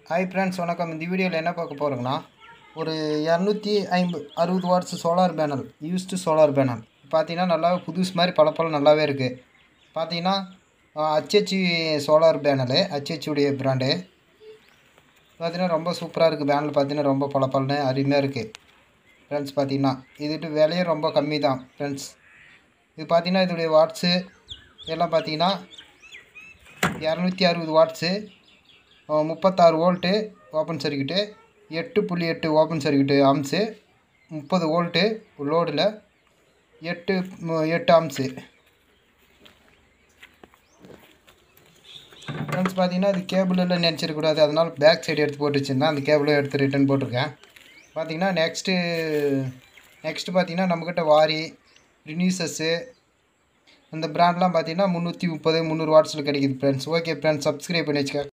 hi friends வணக்கம் இந்த வீடியோவில் என்ன பார்க்க போகிறோங்கன்னா ஒரு இரநூத்தி ஐம்பது அறுபது watts solar panel used solar panel பார்த்தீங்கன்னா நல்லா புதுசு மாதிரி பளபள நல்லாவே இருக்குது பார்த்தீங்கன்னா ஹச்ஹெச்சி சோலார் பேனலு ஹச்ஹெச்சியுடைய பிராண்டு பார்த்தீங்கன்னா ரொம்ப சூப்பராக இருக்குது பேனல் பார்த்தீங்கன்னா ரொம்ப பளபளன்னு அருமையாக இருக்குது ஃப்ரெண்ட்ஸ் பார்த்தீங்கன்னா இதுட்டு விலையும் ரொம்ப கம்மி தான் ஃப்ரெண்ட்ஸ் இது பார்த்தீங்கன்னா இதோடைய வாட்ஸு எல்லாம் பார்த்தீங்கன்னா இரநூத்தி அறுபது வாட்ஸு முப்பத்தாறு வோல்ட்டு ஓப்பன் சர்க்கியூட்டு எட்டு புள்ளி எட்டு ஓப்பன் சர்க்கியூட்டு அம்ஸு முப்பது வோல்ட்டு லோடில் எட்டு ம- எட்டு அம்ஸு ஃப்ரெண்ட்ஸ் பார்த்தீங்கன்னா அது கேபிள் எல்லாம் நினச்சிடக்கூடாது அதனால் பேக் சைடு எடுத்து போட்டு வச்சுருந்தேன் அந்த கேபிளும் எடுத்து ரிட்டர்ன் போட்டிருக்கேன் பார்த்தீங்கன்னா நெக்ஸ்ட்டு நெக்ஸ்ட்டு பார்த்தீங்கன்னா நம்மக்கிட்ட வாரி ரினியூசஸ்ஸு அந்த பிராண்ட்லாம் பார்த்தீங்கன்னா முந்நூற்றி முப்பது முந்நூறு வாட்ஸில் கிடைக்குது ஃப்ரெண்ட்ஸ் ஓகே ஃப்ரெண்ட்ஸ் சப்ஸ்கிரைப் பண்ணி வச்சுக்க